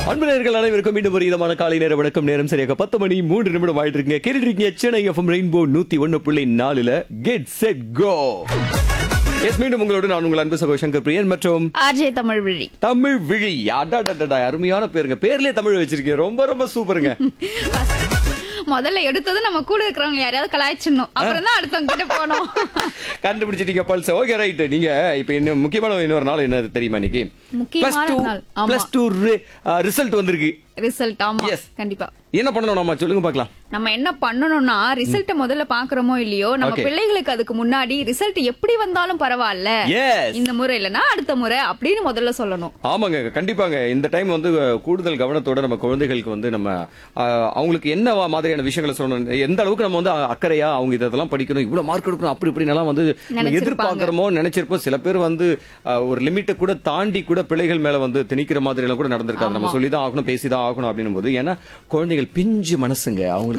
அன்பு நேயர்கள் அனைவருக்கும் மீண்டும் ஒரு இதமான காலை நேர வணக்கம் நேரம் சரியாக பத்து மணி மூன்று நிமிடம் ஆயிட்டு இருக்கீங்க கேட்டுட்டு இருக்கீங்க சென்னை எஃப்எம் ரெயின்போ நூத்தி ஒன்னு புள்ளி நாலுல கெட் செட் கோ எஸ் மீண்டும் உங்களோட நான் உங்கள் அன்பு சகோ சங்கர் பிரியன் மற்றும் ஆர்ஜே தமிழ் விழி தமிழ் விழி அடாடா அருமையான பேருங்க பேர்லயே தமிழ் வச்சிருக்கீங்க ரொம்ப ரொம்ப சூப்பருங்க முதல்ல எடுத்தது நம்ம கூட இருக்கிறவங்க யாரையாவது கலாய்ச்சிடணும் அப்புறம் தான் அடுத்தவங்க கிட்ட போனோம் கண்டுபிடிச்சிட்டீங்க பல்ஸ் ஓகே ரைட் நீங்க இப்ப இன்னும் முக்கியமான இன்னொரு நாள் என்ன தெரியுமா இன்னைக்கு முக்கியமான நாள். ஆமா. பிளஸ் டூ ரிசல்ட் வந்திருக்கு ரிசல்ட் ஆமா Yes. கண்டிப்பா என்ன பண்ணணும் நம்ம சொல்லுங்க பார்க்கலாம் நம்ம என்ன பண்ணணும்னா ரிசல்ட் முதல்ல பாக்குறோமோ இல்லையோ நம்ம Okay. பிள்ளைகளுக்கு அதுக்கு முன்னாடி ரிசல்ட் எப்படி வந்தாலும் பரவாயில்ல Yes. இந்த முறை இல்லனா அடுத்த முறை அப்படின்னு முதல்ல சொல்லணும் ஆமாங்க கண்டிப்பாங்க இந்த டைம் வந்து அஹ், கூடுதல் கவனத்தோட நம்ம குழந்தைகளுக்கு வந்து நம்ம அஹ், அவங்களுக்கு என்ன வா- மாதிரியான விஷயங்களை சொல்லணும் எந்த அளவுக்கு நம்ம வந்து அ- அக்கறையா அவங்க இதெல்லாம் படிக்கணும் இவ்வளவு மார்க் எடுக்கணும் அப்படி இப்படி எல்லாம் வந்து நினைச்சிருப்பாங்க. எதிர்பார்க்கிறோமோ நினைச்சிருப்போம் சில பேர் வந்து அஹ், ஒரு லிமிட்டை கூட தாண்டி கூட பிள்ளைகள் மேல வந்து திணிக்கிற மாதிரி எல்லாம் கூட நடந்திருக்காது நம்ம சொல்லி தான் ஆகணும் பேசி தான் ஆகணும் அப்படின்னும் போது ஏன்னா குழந்தைகள் பிஞ்சு மனசுங்க அவங்களுக்கு